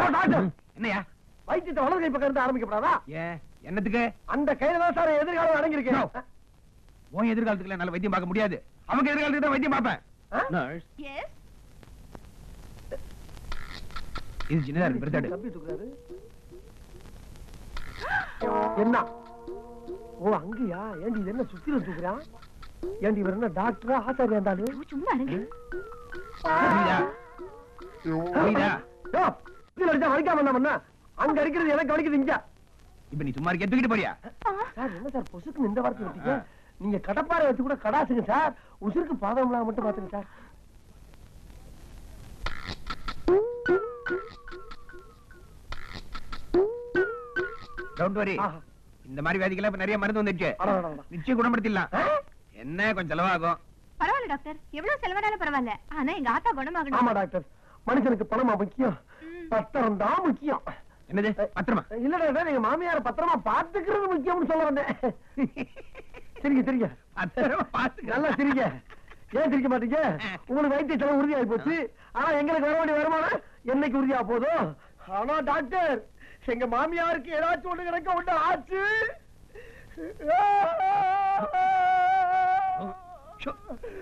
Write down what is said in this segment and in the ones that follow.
Sir, doctor என்னையா வைத்தியத்தை வலது கை பக்கம் இருந்து ஆரம்பிக்கப்படாதா ஏன் என்னத்துக்கு அந்த கையில தான் சார் எதிர்காலம் அடங்கியிருக்கு No. உன் எதிர்காலத்துக்கு என்னால வைத்தியம் பார்க்க முடியாது அவங்க எதிர்காலத்துக்கு தான் வைத்தியம் பார்ப்பேன் ஆ? நர்ஸ் எஸ் இது சின்னதா இருக்கு பெருசாடு தம்பி தூக்குறாரு என்ன ஓ அங்கயா ஏண்டி இது என்ன சுத்தில தூக்குறான் ஏண்டி இவர் என்ன டாக்டரா ஆசாரியா இருந்தாலும் சும்மா இருங்க புரியுதா புரியுதா யோ, இதுல அடிச்சா வலிக்காம என்ன பண்ண அங்க அடிக்கிறது எனக்கு வலிக்குது இங்க இப்ப நீ சும்மா இருக்க தூக்கிட்டு போறியா சார் என்ன சார் பொசுக்குன்னு இந்த வார்த்தை விட்டீங்க நீங்க கடப்பாரை வச்சு கூட கடாசுங்க சார் உசுருக்கு பாதம் இல்லாம மட்டும் பாத்துங்க சார் டோன்ட் வரி ஆஹா. இந்த மாதிரி வியாதிக்கெல்லாம் இப்ப நிறைய மருந்து வந்துடுச்சு அட, அட, அட. நிச்சயம் குணப்படுத்திடலாம் ஆ? என்ன கொஞ்சம் செலவாகும் பரவாயில்ல டாக்டர் எவ்வளவு செலவானாலும் பரவாயில்ல ஆனா எங்க ஆத்தா ஆமா குணமாகணும் டாக்டர் மனுஷனுக்கு பணமா முக்கியம் ம். பத்திரம் தான் முக்கியம் என்னது பத்திரமா இல்ல டாக்டர் நீங்க மாமியார பத்திரமா பாத்துக்கிறது முக்கியம்னு சொல்ல வந்தேன் சரிங்க சரிங்க பத்திரமா பாத்துக்க நல்லா சிரிங்க ஏன் சிரிக்க மாட்டீங்க உங்களுக்கு வைத்திய செலவு உறுதியாகி போச்சு ஆனா எங்களுக்கு வர வேண்டிய வருமானம் என்னைக்கு உறுதியா போதும் ஆனா டாக்டர் எங்க மாமியாருக்கு ஏதாச்சும் ஒண்ணு கிடக்க ஒண்ணு ஆச்சு ஷோ.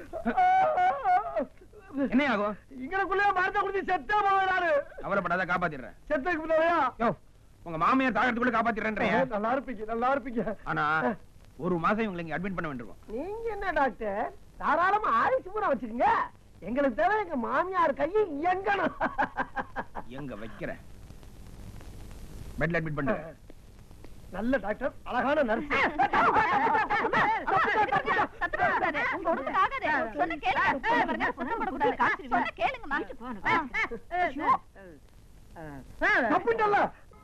என்ன ஆகும் இங்களுக்குள்ளே மருந்த குடிச்சு செத்தே போகிறாரு கவலைப்படாத காப்பாத்திடுறேன் செத்ததுக்கு பின்னாலயா யோ உங்க மாமியார் தாகத்துக்குள்ள காப்பாத்திடுறேன் நல்லா இருப்பீங்க நல்லா இருப்பீங்க ஆனா ஒரு மாசம் இவங்களை இங்க அட்மிட் பண்ண வேண்டியிருக்கும் நீங்க என்ன டாக்டர் தாராளமா ஆயுசு பூரா வச்சுக்கோங்க எங்களுக்கு தேவை எங்க மாமியார் கையை இயங்கணும் எங்க வைக்கிற பெட்ல அட்மிட் பண்ணு நல்ல டாக்டர் அழகான நர்ஸ் உங்க உடம்புக்கு ஆகாது சொன்ன கேளுங்க இங்க பாருங்க, சுத்தம் பண்ணக்கூடாது. சொன்ன கேளுங்கம்மா. ஐயோ. தப்புட்டல்ல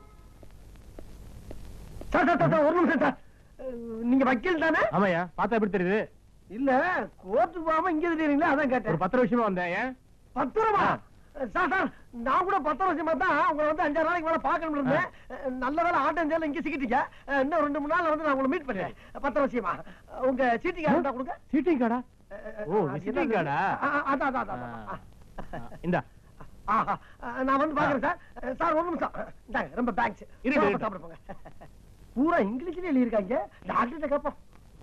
சார் சார், சார் சார், ஒரு நிமிஷம் சார் அஹ், நீங்க வக்கீல் தானே ஆமாயா பார்த்தா எப்படி தெரியுது இல்ல கோர்ட்டுக்கு போகாம இங்க திடீங்களா அதான் ஒரு கேட்டேன் பத்து வருஷமா வந்தேன் ஏன் பத்திரமா சார் சார் நான் கூட பத்து வருஷமா தான் உங்களை வந்து அஞ்சாறு நாளைக்கு மேல பாக்கணும் இருந்தேன் அஹ், நல்ல வேலை ஆட்டம் இங்க சிக்கிட்டீங்க அஹ், இன்னும் ரெண்டு மூணு நாள்ல வந்து நான் உங்களை மீட் பண்றேன் பத்து வருஷமா உங்க சீட்டிங் இருந்தா கொடுங்க சீட்டிங் கார்டா அஹ், ஓ, அது visiting என்னது? card-ஆ? ஆ, ஆ, அதான் அதான் அதான், அதான் இந்தா ஆஹா, அஹ், நான் வந்து பாக்குறேன் சார் அஹ், சார் ஒரு நிமிஷம் இந்தாங்க ரொம்ப தேங்க்ஸ் இருக்கு, இருக்கு. சாப்பிட போங்க பூரா இங்கிலீஷ்ல எழுதியிருக்காங்க டாக்டர்கிட்ட கேட்போம்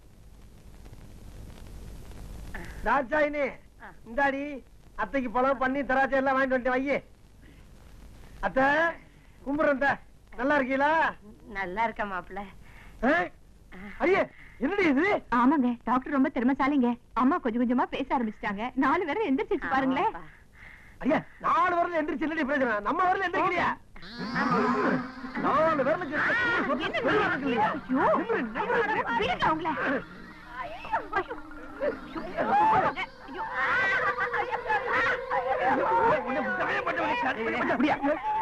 ராஜாயினே இந்தாடி அத்தைக்கு பழம் பண்ணி திராட்சை எல்லாம் வாங்கிட்டு வந்துட்டு வையே அத்தை கும்பிடுறேன் அத்தை. நல்லா இருக்கீங்களா நல்லா இருக்க மாப்பிள்ள ஆ? ஐயே என்னடி இது ஆமாங்க டாக்டர் ரொம்ப திறமைசாலிங்க அம்மா கொஞ்சம் கொஞ்சமா பேச ஆரம்பிச்சிட்டாங்க நாலு பேரும் எந்திரிச்சு பாருங்களேன் ஐயா நாலு வரல எந்திரிச்சு என்னடி பிரச்சனை நம்ம வரல எந்திரிக்கலையா நாலு வரல இல்லையா ஐயோ, விடுங்க அவங்கள. ஐயோ, ஐயோ. அப்படியா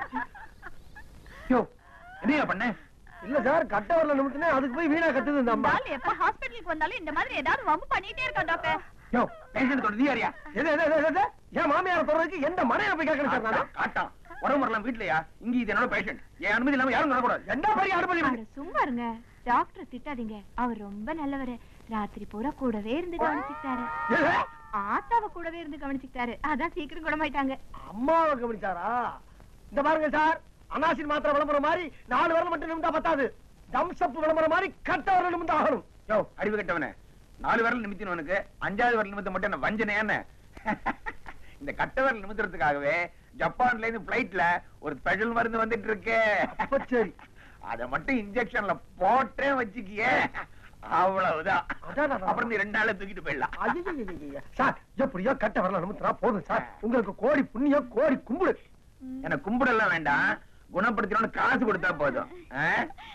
யோ என்னையா பண்ண இல்ல சார் கட்ட வரல நிமித்தினே அதுக்கு போய் வீணா கத்துது இந்த அம்மா நாள் எப்ப ஹாஸ்பிட்டலுக்கு வந்தாலும் இந்த மாதிரி ஏதாவது வம்பு பண்ணிட்டே இருக்கா டாக்டர் யோ பேஷண்ட் தொடுது யாரியா எது, எது, எது, எது? என் மாமியார் தொடர்றதுக்கு எந்த மனையில போய் கேட்கணும் சார் நானு? காட்டான் உடம்பு வரலாம் வீட்லயா இங்க இது என்னோட பேஷண்ட் என் அனுமதி இல்லாம யாரும் தொடக்கூடாது என்ன பெரிய அனுமதி அட, சும்மா இருங்க டாக்டர் திட்டாதீங்க அவர் ரொம்ப நல்லவரு ராத்திரி பூரா கூடவே இருந்து கவனிச்சுக்கிட்டாரு எது? ஆத்தாவ கூடவே இருந்து கவனிச்சுக்கிட்டாரு அதான் சீக்கிரம் குணமாயிட்டாங்க அம்மாவை கவனிச்சாரா இந்த பாருங்க சார் அனாசின் மாத்திரை விளம்பரம் மாதிரி நாலு வரல மட்டும் நிமிந்தா பத்தாது தம்சப் விளம்பரம் மாதிரி கட்ட வரல நிமிந்தா ஆகணும் யோ அறிவு கட்டவனே நாலு விரல் நிமித்தினவனுக்கு அஞ்சாவது விரல் நிமித்த மட்டும் என்ன வஞ்சனையான இந்த கட்ட விரல் நிமித்துறதுக்காகவே ஜப்பான்ல இருந்து பிளைட்ல ஒரு ஸ்பெஷல் மருந்து வந்துட்டு இருக்கு அப்ப சரி அத மட்டும் இன்ஜெக்ஷன்ல போட்டே வச்சுக்கியே அவ்வளவுதான் அடடடடா. அப்புறம் நீ ரெண்டு நாள்ல தூக்கிட்டு போயிடலாம் ஐயையையைய. சார் எப்படியோ கட்ட வரல நிமித்தினா போதும் சார் உங்களுக்கு கோடி புண்ணியம் கோடி கும்பிடு எனக்கு கும்பிடலாம் வேண்டாம் குணப்படுத்தணும்னு காசு கொடுத்தா போதும் ஆ?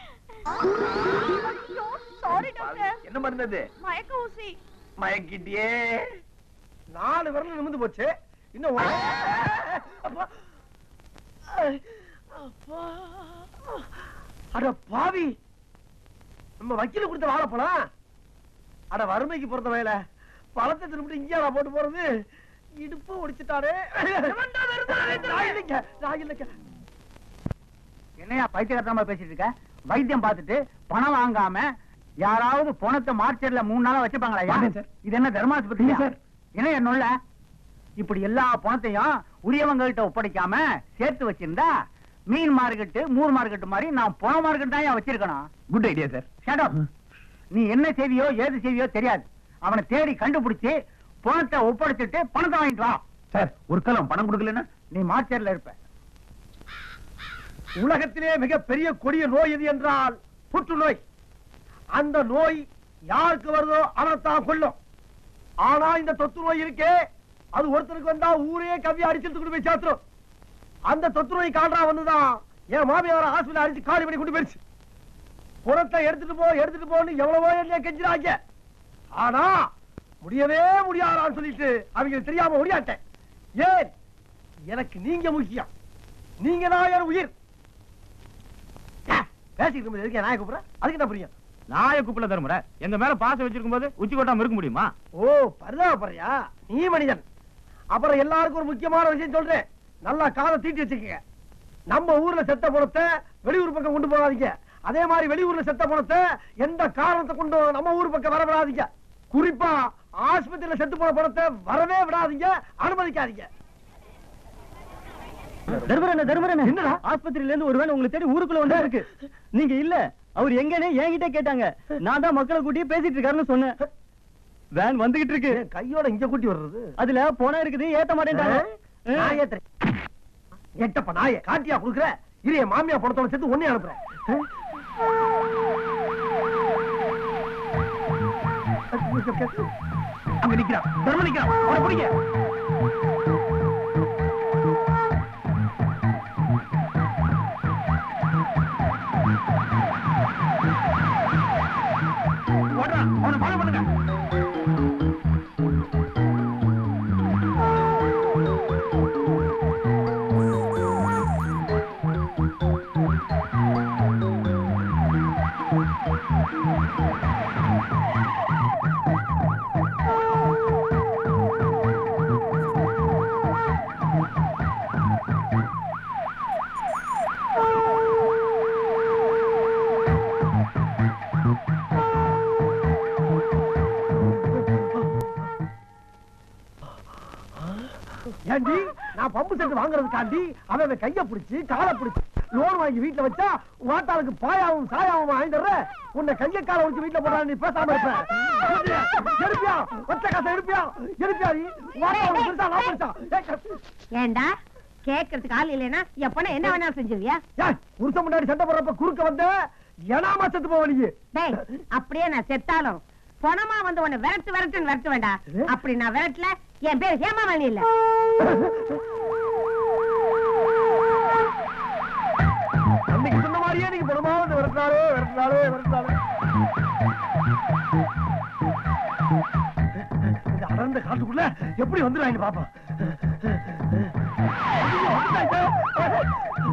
சாரி டாக்டர் என்ன மருந்து அது மயக்க ஊசி மயக்கிட்டியே நாலு விரல் நிமிந்து போச்சு இன்னும் ஒரு- அப்பா. அப்பா. அட பாவி நம்ம வக்கீல கொடுத்த வாழைப்பழம் அட வறுமைக்கு பொறுத்த வயல பழத்தை திரும்பிட்டு இங்கேயா போட்டு போறது இடுப்பு ஒடிச்சுட்டாரு நான் இல்லைங்க நான் இல்லைங்க என்னையா பைத்தியக்காரத்தனமா பேசிட்டு இருக்க வைத்தியம் பார்த்துட்டு பணம் வாங்காம யாராவது பணத்தை மார்ச்செட்ல மூணு நாளா வச்சுப்பாங்களா பார்த்தேன் சார். இது என்ன தர்மாஸ்பத்திரி இல்ல சார். என்ன என்னுள்ள இப்படி எல்லா பணத்தையும் உரியவங்க கிட்ட ஒப்படைக்காம சேர்த்து வச்சிருந்தா மீன் மார்க்கெட்டு மூர் மார்க்கெட்டு மாதிரி நான் பண மார்க்கெட் தான் வச்சிருக்கணும் good idea sir Shut up. நீ என்ன செய்வியோ ஏது செய்வியோ தெரியாது அவனை தேடி கண்டுபிடிச்சு பணத்தை ஒப்படைச்சிட்டு பணத்தை வாங்கிட்டு வா சார் ஒரு காலம் பணம் கொடுக்கலன்னா நீ மார்ச்சேர்ல இருப்ப உலகத்திலே மிகப்பெரிய கொடிய நோய் எது என்றால் புற்றுநோய் அந்த நோய் யாருக்கு வருதோ அவனைத்தான் கொல்லும் ஆனா இந்த தொத்து நோய் இருக்கே அது ஒருத்தருக்கு வந்தா ஊரே கவ்வி அடிச்சுட்டு கொண்டு போய் சேர்த்துரும் அந்த தொத்து நோய் கால்ரா வந்துதான் என் மாமியார ஹாஸ்பிட்டல் அடிச்சு காலி பண்ணி கொண்டு போயிருச்சு புறத்தை எடுத்துட்டு போ எடுத்துட்டு போன்னு எவ்வளவோ என்ன கெஞ்சிராங்க ஆனா முடியவே முடியாதான்னு சொல்லிட்டு அவங்களுக்கு தெரியாம முடியாட்டேன் ஏன் எனக்கு நீங்க முக்கியம் நீங்க தான் என் உயிர் ஆ, பேசிக்கிட்டு இருக்கும்போது எதுக்கு நாய கூப்பிடுற அதுக்கு என்ன புரியும் நாய கூப்பிடல தருமுறை எங்க மேல பாசம் வச்சிருக்கும் போது உச்சி கொட்டாம இருக்க முடியுமா ஓ பரிதாபப்படுறியா நீ மனிதன் அப்புறம் எல்லாருக்கும் ஒரு முக்கியமான விஷயம் சொல்றேன் நல்லா காதை தீட்டி வச்சுக்கங்க நம்ம ஊர்ல செத்த பணத்தை வெளியூர் பக்கம் கொண்டு போகாதீங்க அதே மாதிரி வெளியூர்ல செத்த பணத்தை எந்த காரணத்தை கொண்டு நம்ம ஊர் பக்கம் வர விடாதீங்க குறிப்பா ஆஸ்பத்திரியில செத்து போன பணத்தை வரவே விடாதீங்க அனுமதிக்காதீங்க தர்மரண்ண தர்மரண்ண என்னடா? ஆஸ்பத்திரியில இருந்து ஒருவேளை உங்களை தேடி ஊருக்குள்ள வந்தா இருக்கு நீங்க இல்ல அவர் எங்கன்னு என்கிட்ட கேட்டாங்க நான் தான் மக்களை கூட்டி பேசிட்டு இருக்காருன்னு சொன்னேன் வேன் வந்துகிட்டு இருக்கு ஏன் கையோட இங்க கூட்டி வர்றது அதுல போனா இருக்குது ஏத்த மாட்டேன்டாங்க நான் ஏத்துறேன் எட்டப்ப நாய காட்டியா குடுக்குற இரு என் மாமியா பணத்தோட சேர்த்து ஒன்னே அனுப்புறேன் அங்க நிக்கிறான் தர்ம நிக்கிறான் அவனை பிடிங்க ஓடுறான் அவனை ஃபாலோ பண்ணுங்க ஏண்டி நான் பம்பு செட்டு வாங்குறதுக்காண்டி அவன் அவன் கைய பிடிச்சு காலை பிடிச்சு லோன் வாங்கி வீட்டுல வச்சா வாட்டாளுக்கு பாயாவும் சாயாவும் வாங்கிடுற உன்னை கைய காலை வச்சு வீட்டுல போட்டா நீ பேசாம இருப்ப எடுப்பியா? எடுப்பியா ஒத்த காசை எடுப்பியா எடுப்பியா நீ வாட்டாளுக்கு பெருசா நான் பெருசா ஏய், ஏண்டா கேக்குறதுக்கு ஆள் இல்லைன்னா என் பொண்ணை என்ன வேணாலும் செஞ்சுவியா ஏய், புருஷன் முன்னாடி சண்டை போடுறப்ப குறுக்க வந்த எனாமா செத்து போவ நீ டேய் அப்படியே நான் செத்தாலும் பணமா வந்து உன்னை விரட்டு விரட்டுன்னு விரட்டு வேண்டாம் இது? அப்படி நான் விரட்டல என் பேர் ஹேமாவாணி இல்ல அன்னைக்கு சொன்ன மாதிரியே நீங்க பணமா வந்து விரட்டினாலே விரட்டினாலே விரட்டினாலே இந்த அடர்ந்த காட்டுக்குள்ள எப்படி வந்துடுவாங்க பாப்பா ஐயோ, வந்துட்டாங்க.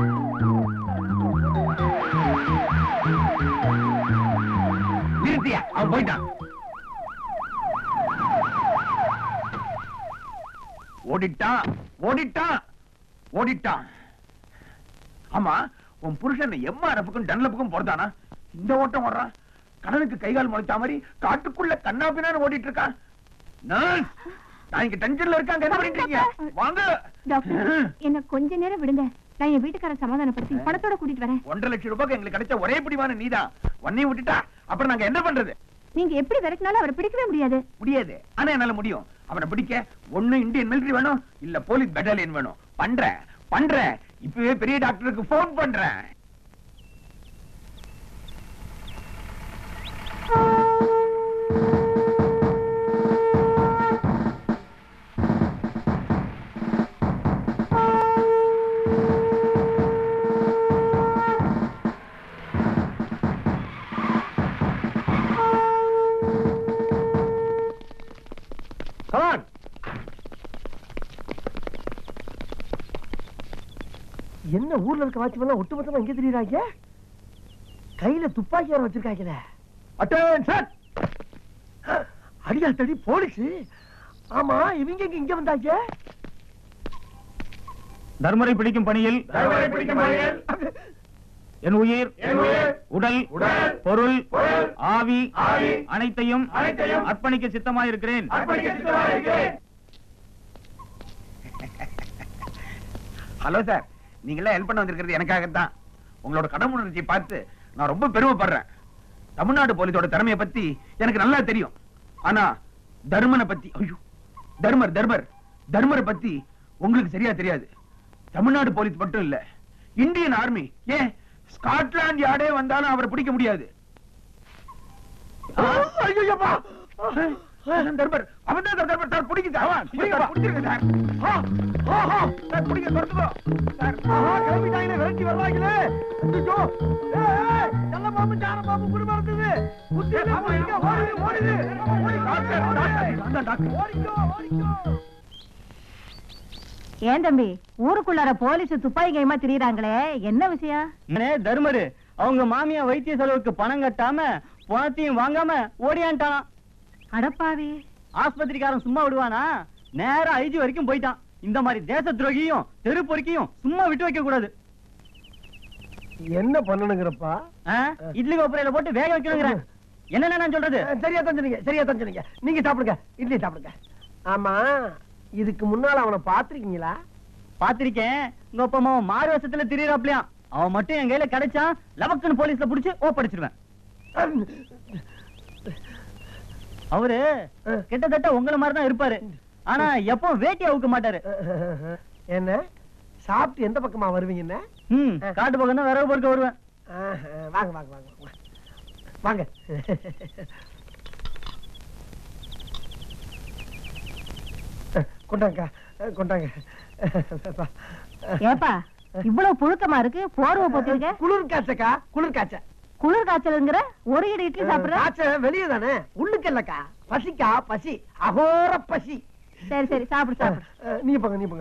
நிறுத்தியா அவன் போயிட்டான் ஓடிட்டான் ஓடிட்டான் ஓடிட்டான் ஆமா உன் புருஷன் எம்ஆர்எஃப்க்கும் டன்லப்புக்கும் பொறுத்தானா இந்த ஓட்டம் ஓடுறான் கடனுக்கு கைகால் முளைச்சா மாதிரி காட்டுக்குள்ள கண்ணா பின்னான்னு ஓடிட்டு இருக்கான் நர்ஸ் நான் இங்க டென்ஷன்ல இருக்காங்க என்ன பண்ணிட்டு இருக்கீங்க வாங்க டாக்டர் என்ன கொஞ்ச நேரம் விடுங்க நான் என் வீட்டுக்கார சமாதானப்படுத்தி பணத்தோட கூட்டிட்டு வரேன் ஒன்றரை லட்சம் ரூபாய்க்கு எங்களுக்கு கிடைச்ச ஒரே பிடிவான நீதான் உன்னையும் விட்டுட்டா அப்புறம் நாங்க என்ன பண்றது நீங்க எப்படி விரட்டினாலும் அவரை பிடிக்கவே முடியாது முடியாது ஆனா என்னால முடியும் அவனை பிடிக்க ஒண்ணு இந்தியன் மிலிட்டரி வேணும் இல்ல போலீஸ் பெட்டாலியன் வேணும் பண்றேன் பண்றேன் இப்பவே பெரிய டாக்டருக்கு போன் பண்றேன் Come on. என்ன ஊர்ல இருக்க வாட்ச்மேன் ஒட்டுமொத்தமா எங்க தெரியுறாங்க கையில துப்பாக்கி வேற வச்சிருக்காங்களே அட்டென்ஷன் அடியால் தடி போலீஸ் ஆமா இவங்க எங்க இங்க வந்தாங்க தர்மரை பிடிக்கும் பணியில் தர்மரை பிடிக்கும் பணியில் என் உயிர் என் உயிர், உடல் உடல், பொருள் பொருள், ஆவி ஆவி, அனைத்தையும் அனைத்தையும் அர்ப்பணிக்க சித்தமாயிருக்கிறேன் ஹலோ சார் நீங்களே ஹெல்ப் பண்ண வந்திருக்கிறது எனக்காகத்தான் உங்களோட கடமுணர்ச்சியை பார்த்து நான் ரொம்ப பெருமைப்படுறேன் தமிழ்நாடு போலீஸோட திறமையை பத்தி எனக்கு நல்லா தெரியும் ஆனா தர்மனை பத்தி ஐயோ தர்மர் தர்மர் தர்மரை பத்தி உங்களுக்கு சரியா தெரியாது தமிழ்நாடு போலீஸ் மட்டும் இல்ல இந்தியன் ஆர்மி ஏன் ஸ்காட்லாந்து யார்டே வந்தாலும் அவரை பிடிக்க முடியாது ஐயோப்பா அதான் தர்மர் அவன் தான் தர்மர் சார் பிடிக்க சார் பிடிக்க பிடிச்சிருங்க சார் ஆஹா சார் பிடிக்க துரத்துக்கோ சார் ஆஹா, கிளம்பிட்டாங்களே விரட்டி வர்றாங்களே ஐயோ ஏய், ஏய், நல்ல பாம்பு சார பாம்பு குடும்பம் இருந்தது புத்தியில ஓடிக்க ஓடுது ஓடுது ஓடி டாக்டர், டாக்டர், நான் தான் டாக்டர். ஓடிக்கோ ஓடிக்கோ ஏன் தம்பி ஊருக்குள்ளார போலீஸ் துப்பாக்கி கைமா திரியறாங்களே என்ன விஷயம் அண்ணே, தர்மரு அவங்க மாமியா வைத்திய செலவுக்கு பணம் கட்டாம பணத்தையும் வாங்காம ஓடியான்ட்டான் அடப்பாவி ஆஸ்பத்திரிக்காரன் சும்மா விடுவானா நேரா ஐஜி வரைக்கும் போயிட்டான் இந்த மாதிரி தேச துரோகியும் தெரு பொறுக்கியும் சும்மா விட்டு வைக்க கூடாது என்ன பண்ணணுங்கிறப்பா ஆ? இட்லி கோப்பரையில போட்டு வேக வைக்கணுங்கிறேன் என்னென்ன நான் சொல்றது சரியா தான் சொன்னீங்க சரியா தான் சொன்னீங்க நீங்க சாப்பிடுங்க இட்லி சாப்பிடுங்க ஆமா இதுக்கு முன்னால அவனை பாத்திருக்கீங்களா பாத்திருக்கேன் உங்க அப்பா அம்மா மாறு வருஷத்துல திரியறாப்லயாம் அவன் மட்டும் என் கையில கிடைச்சான் லவக்குன்னு போலீஸ்ல புடிச்சு ஓப்படிச்சிருவேன் அவரு கிட்டத்தட்ட உங்கள மாதிரி தான் இருப்பாரு ஆனா எப்போ வேட்டி அவுக்க மாட்டாரு என்ன சாப்பிட்டு எந்த பக்கமா வருவீங்க என்ன ம் காட்டு பக்கம் தான் விறகு பொறுக்க வருவேன் ஆஹா, வாங்க வாங்க வாங்க வாங்க. வாங்க கொண்டாங்க கொண்டாங்க ஏப்பா இவ்வளவு புழுக்கமா இருக்கு போர்வை போத்திருக்க குளிர் காய்ச்சக்கா குளிர் காய்ச்ச குளிர் காய்ச்சலுங்கிற ஒரு இடி இட்லி சாப்பிடுற காய்ச்ச வெளியே தானே உள்ளுக்கு இல்லக்கா பசிக்கா பசி அகோர பசி சரி சரி சாப்பிடு சாப்பிடு அஹ், நீங்க போங்க நீ போங்க